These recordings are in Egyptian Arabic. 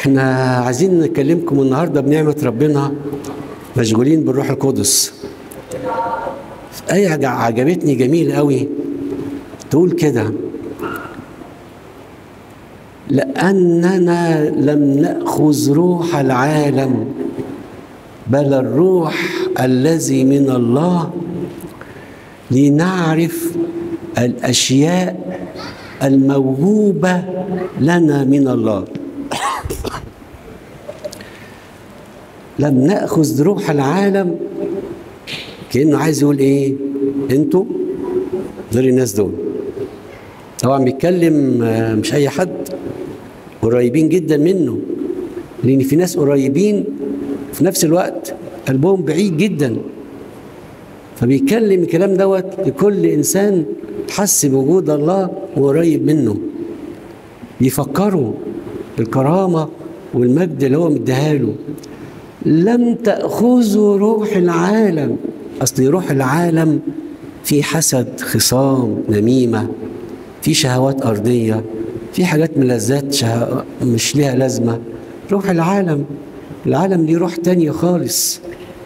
احنا عايزين نكلمكم النهارده بنعمه ربنا مشغولين بالروح القدس آية عجبتني جميل قوي تقول كده لأننا لم نأخذ روح العالم بل الروح الذي من الله لنعرف الأشياء الموهوبة لنا من الله لم نأخذ روح العالم كأنه عايز يقول إيه أنتوا دول الناس دول طبعا بيتكلم مش أي حد قريبين جدا منه لأن في ناس قريبين في نفس الوقت قلبهم بعيد جدا فبيتكلم الكلام دوت لكل إنسان حس بوجود الله وقريب منه بيفكروا بالكرامة والمجد اللي هو مديها له لم تأخذوا روح العالم أصل روح العالم في حسد خصام نميمة في شهوات أرضية في حاجات ملذات شه... مش ليها لازمة روح العالم العالم ليه روح تانية خالص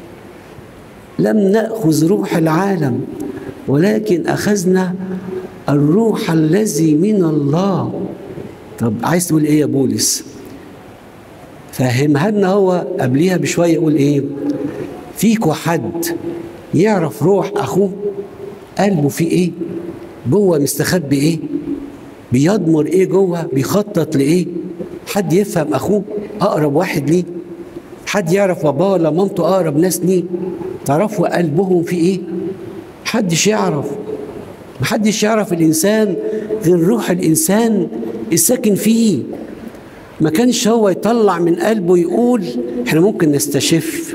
لم نأخذ روح العالم ولكن أخذنا الروح الذي من الله طب عايز تقول ايه يا بولس فهمها لنا هو قبليها بشويه يقول ايه فيكوا حد يعرف روح اخوه قلبه فيه ايه جوه مستخبي ايه بيضمر ايه جوه بيخطط لايه حد يفهم اخوه اقرب واحد ليه حد يعرف باباه ولا مامته اقرب ناس ليه تعرفوا قلبهم في ايه محدش يعرف محدش يعرف الانسان غير روح الانسان الساكن فيه ما كانش هو يطلع من قلبه يقول احنا ممكن نستشف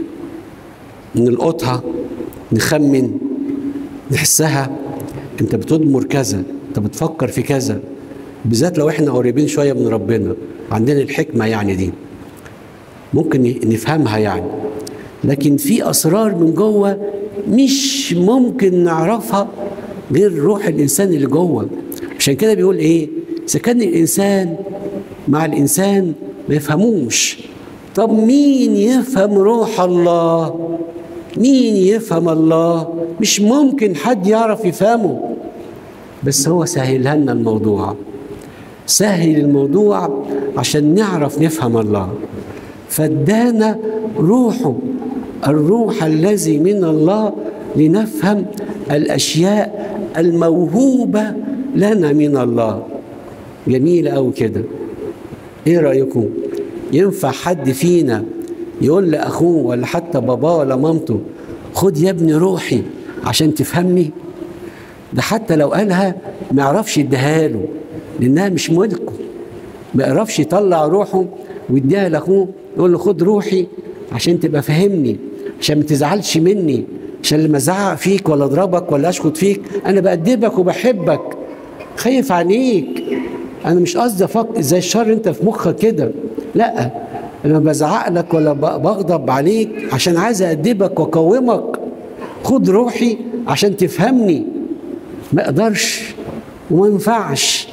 نلقطها نخمن نحسها انت بتضمر كذا انت بتفكر في كذا بالذات لو احنا قريبين شويه من ربنا عندنا الحكمه يعني دي ممكن نفهمها يعني لكن في اسرار من جوه مش ممكن نعرفها غير روح الانسان اللي جوه عشان كده بيقول ايه اذا كان الانسان مع الانسان ما يفهموش طب مين يفهم روح الله مين يفهم الله مش ممكن حد يعرف يفهمه بس هو سهلها لنا الموضوع سهل الموضوع عشان نعرف نفهم الله فادانا روحه الروح الذي من الله لنفهم الاشياء الموهوبه لنا من الله جميل قوي كده ايه رايكم ينفع حد فينا يقول لاخوه ولا حتى باباه ولا مامته خد يا ابني روحي عشان تفهمني ده حتى لو قالها ما يعرفش يديها له لانها مش ملكه ما يعرفش يطلع روحه ويديها لاخوه يقول له خد روحي عشان تبقى فهمني عشان ما تزعلش مني عشان لما ازعق فيك ولا اضربك ولا اشخط فيك انا بأدبك وبحبك خايف عليك انا مش قصدي افكر زي الشر انت في مخك كده لا انا بزعق لك ولا بغضب عليك عشان عايز أدبك واقومك خد روحي عشان تفهمني ما اقدرش وما ينفعش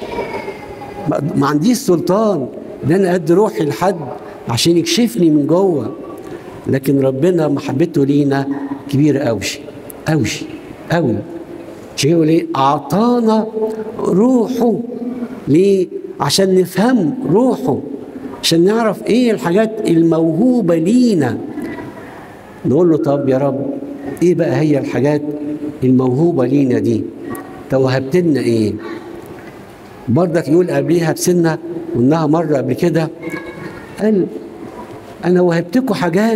ما عنديش سلطان ان انا ادي روحي لحد عشان يكشفني من جوه لكن ربنا محبته لينا كبيره قوي قوي قوي عشان يقول ايه اعطانا روحه ليه عشان نفهم روحه عشان نعرف ايه الحاجات الموهوبه لينا نقول له طب يا رب ايه بقى هي الحاجات الموهوبه لينا دي توهبت لنا ايه برضك يقول قبليها بسنه وانها مره قبل كده قال انا وهبتكم حاجات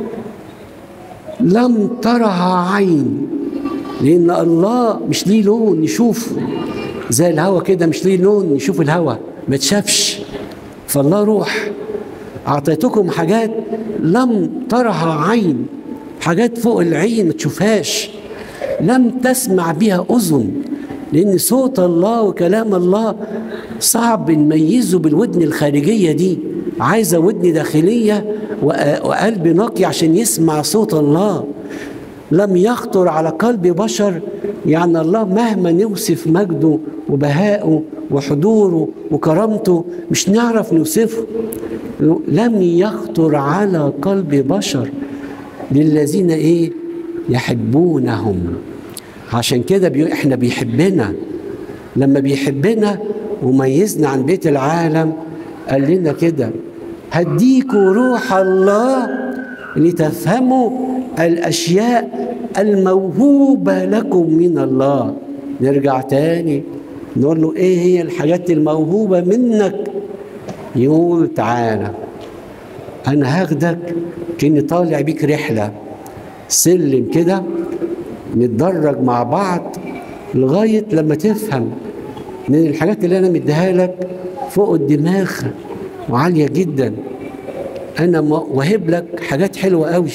لم ترها عين لان الله مش ليه لون نشوفه زي الهوا كده مش ليه لون نشوف الهوا ما تشافش فالله روح اعطيتكم حاجات لم ترها عين حاجات فوق العين ما تشوفهاش لم تسمع بها اذن لان صوت الله وكلام الله صعب نميزه بالودن الخارجيه دي عايزه ودن داخليه وقلب نقي عشان يسمع صوت الله لم يخطر على قلب بشر يعني الله مهما نوصف مجده وبهائه وحضوره وكرامته مش نعرف نوصفه لم يخطر على قلب بشر للذين ايه يحبونهم عشان كده بيقول احنا بيحبنا لما بيحبنا وميزنا عن بيت العالم قال لنا كده هديكوا روح الله لتفهموا الاشياء الموهوبه لكم من الله نرجع تاني نقول له ايه هي الحاجات الموهوبه منك يقول تعالى انا هاخدك كاني طالع بيك رحله سلم كده نتدرج مع بعض لغايه لما تفهم ان الحاجات اللي انا مديها لك فوق الدماغ وعاليه جدا انا واهب لك حاجات حلوه قوي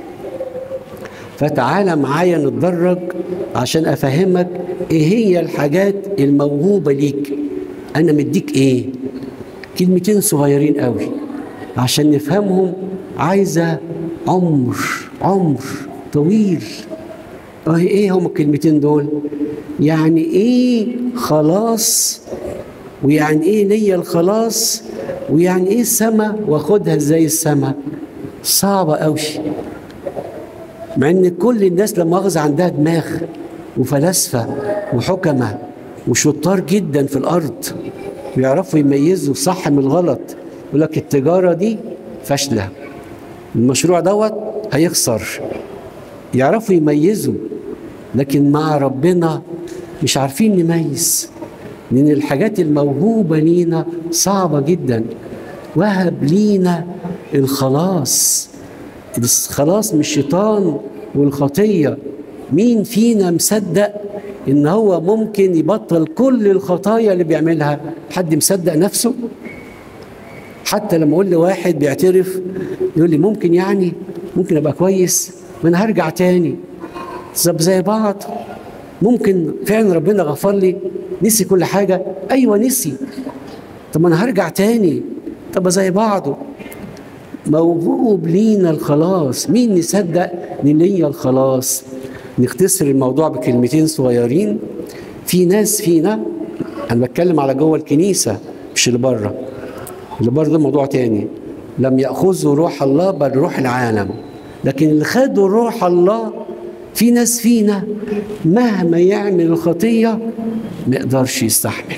فتعالى معايا نتدرج عشان افهمك ايه هي الحاجات الموهوبه ليك انا مديك ايه كلمتين صغيرين قوي عشان نفهمهم عايزه عمر عمر طويل اه ايه هم الكلمتين دول يعني ايه خلاص ويعني ايه ليا الخلاص ويعني ايه السما واخدها زي السما صعبة قوي مع ان كل الناس لما اخذ عندها دماغ وفلاسفة وحكمة وشطار جدا في الارض بيعرفوا يميزوا الصح من الغلط يقول لك التجارة دي فاشلة المشروع دوت هيخسر يعرفوا يميزوا لكن مع ربنا مش عارفين نميز لان الحاجات الموهوبة لينا صعبة جدا وهب لينا الخلاص الخلاص من الشيطان والخطية مين فينا مصدق ان هو ممكن يبطل كل الخطايا اللي بيعملها حد مصدق نفسه حتى لما اقول لواحد بيعترف يقول لي ممكن يعني ممكن ابقى كويس ما انا هرجع تاني طب زي بعض ممكن فعلا ربنا غفر لي نسي كل حاجة أيوة نسي طب ما أنا هرجع تاني طب زي بعضه موهوب لينا الخلاص مين نصدق ان ليا الخلاص نختصر الموضوع بكلمتين صغيرين في ناس فينا انا بتكلم على جوه الكنيسه مش اللي بره اللي بره ده موضوع تاني لم ياخذوا روح الله بل روح العالم لكن اللي خدوا روح الله في ناس فينا مهما يعمل الخطيه ما يقدرش يستحمل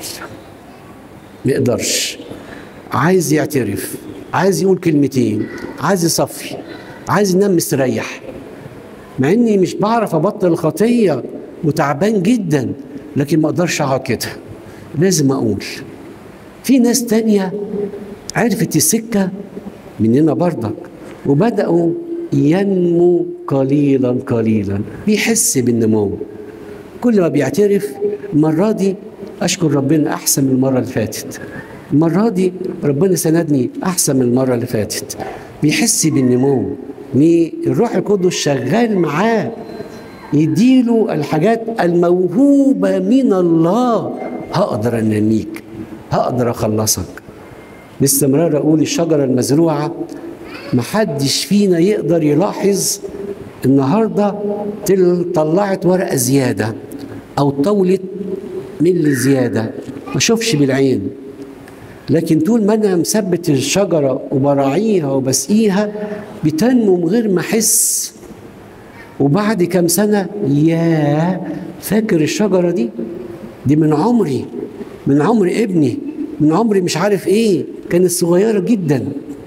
ما يقدرش عايز يعترف عايز يقول كلمتين عايز يصفي عايز ينام مستريح مع اني مش بعرف ابطل الخطيه وتعبان جدا لكن ما اقدرش اقعد كده لازم اقول في ناس تانية عرفت السكة مننا برضك وبدأوا ينمو قليلا قليلا بيحس بالنمو كل ما بيعترف المرة دي أشكر ربنا أحسن من المرة اللي فاتت المرة دي ربنا سندني أحسن من المرة اللي فاتت بيحس بالنمو ليه الروح القدس شغال معاه يديله الحاجات الموهوبة من الله هقدر أنميك هقدر أخلصك باستمرار أقول الشجرة المزروعة محدش فينا يقدر يلاحظ النهاردة طلعت ورقة زيادة أو طولت ملي زيادة ما أشوفش بالعين لكن طول ما أنا مثبت الشجرة وبراعيها وبسقيها بتنمو من غير ما أحس وبعد كام سنة يا فاكر الشجرة دي دي من عمري من عمر ابني من عمري مش عارف ايه كانت صغيرة جدا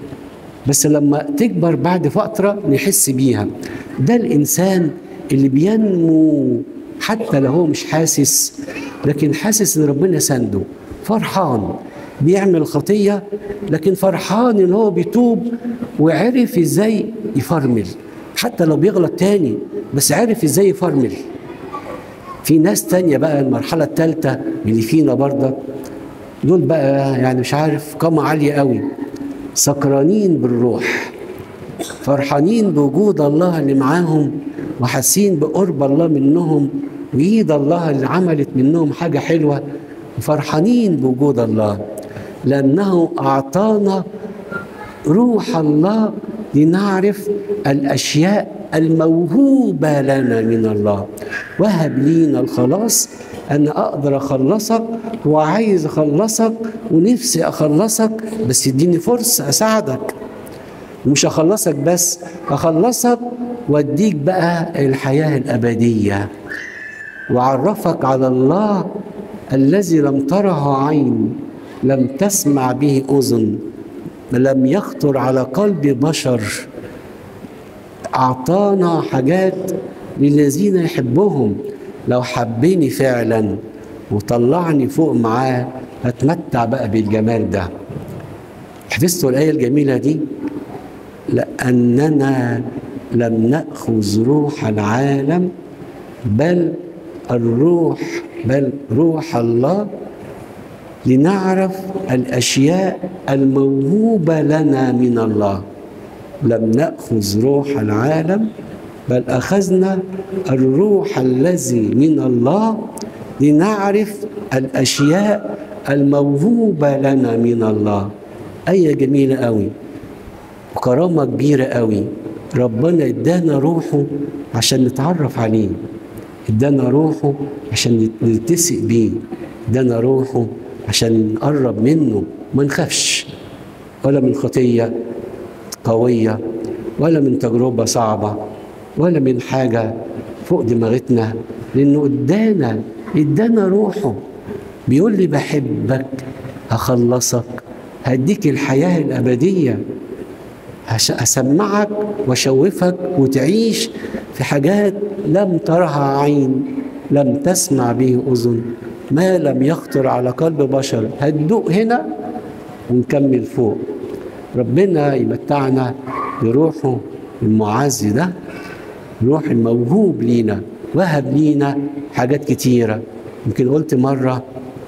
بس لما تكبر بعد فترة نحس بيها ده الإنسان اللي بينمو حتى لو هو مش حاسس لكن حاسس ان ربنا سنده فرحان بيعمل خطية لكن فرحان ان هو بيتوب وعرف ازاي يفرمل حتى لو بيغلط تاني بس عرف ازاي يفرمل في ناس تانية بقى المرحلة الثالثة اللي فينا برضك دول بقى يعني مش عارف قامة عالية قوي سكرانين بالروح فرحانين بوجود الله اللي معاهم وحاسين بقرب الله منهم وإيد الله اللي عملت منهم حاجة حلوة وفرحانين بوجود الله لأنه أعطانا روح الله لنعرف الأشياء الموهوبة لنا من الله وهب لينا الخلاص أنا أقدر أخلصك وعايز أخلصك ونفسي أخلصك بس اديني فرصة أساعدك ومش أخلصك بس أخلصك وأديك بقى الحياة الأبدية وعرفك على الله الذي لم تره عين لم تسمع به أذن لم يخطر على قلب بشر أعطانا حاجات للذين يحبهم لو حبني فعلا وطلعني فوق معاه هتمتع بقى بالجمال ده حفظتوا الآية الجميلة دي لأننا لم نأخذ روح العالم بل الروح بل روح الله لنعرف الاشياء الموهوبه لنا من الله لم ناخذ روح العالم بل اخذنا الروح الذي من الله لنعرف الاشياء الموهوبه لنا من الله ايه جميله قوي وكرامه كبيره قوي ربنا ادانا روحه عشان نتعرف عليه ادانا روحه عشان نلتسق بيه ادانا روحه عشان نقرب منه ما نخافش ولا من خطيه قويه ولا من تجربه صعبه ولا من حاجه فوق دماغتنا لانه ادانا ادانا روحه بيقول لي بحبك هخلصك هديك الحياه الابديه هسمعك واشوفك وتعيش في حاجات لم ترها عين لم تسمع به اذن ما لم يخطر على قلب بشر هتدوق هنا ونكمل فوق ربنا يمتعنا بروحه المعز ده روح الموهوب لينا وهب لينا حاجات كتيره يمكن قلت مره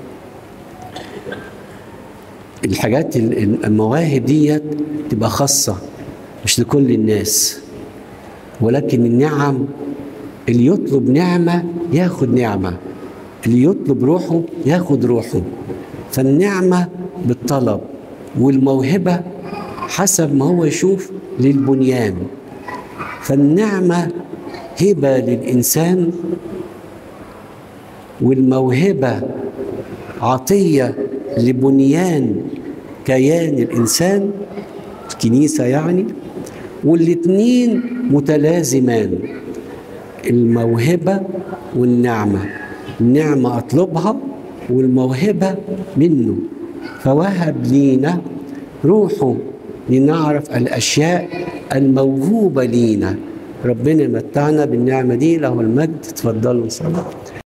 الحاجات المواهب ديت تبقى خاصه مش لكل الناس ولكن النعم اللي يطلب نعمة ياخد نعمة اللي يطلب روحه ياخد روحه فالنعمة بالطلب والموهبة حسب ما هو يشوف للبنيان فالنعمة هبة للإنسان والموهبة عطية لبنيان كيان الإنسان الكنيسة يعني والاتنين متلازمان الموهبة والنعمة النعمة أطلبها والموهبة منه فوهب لينا روحه لنعرف الأشياء الموهوبة لينا ربنا يمتعنا بالنعمة دي له المجد تفضلوا صلاه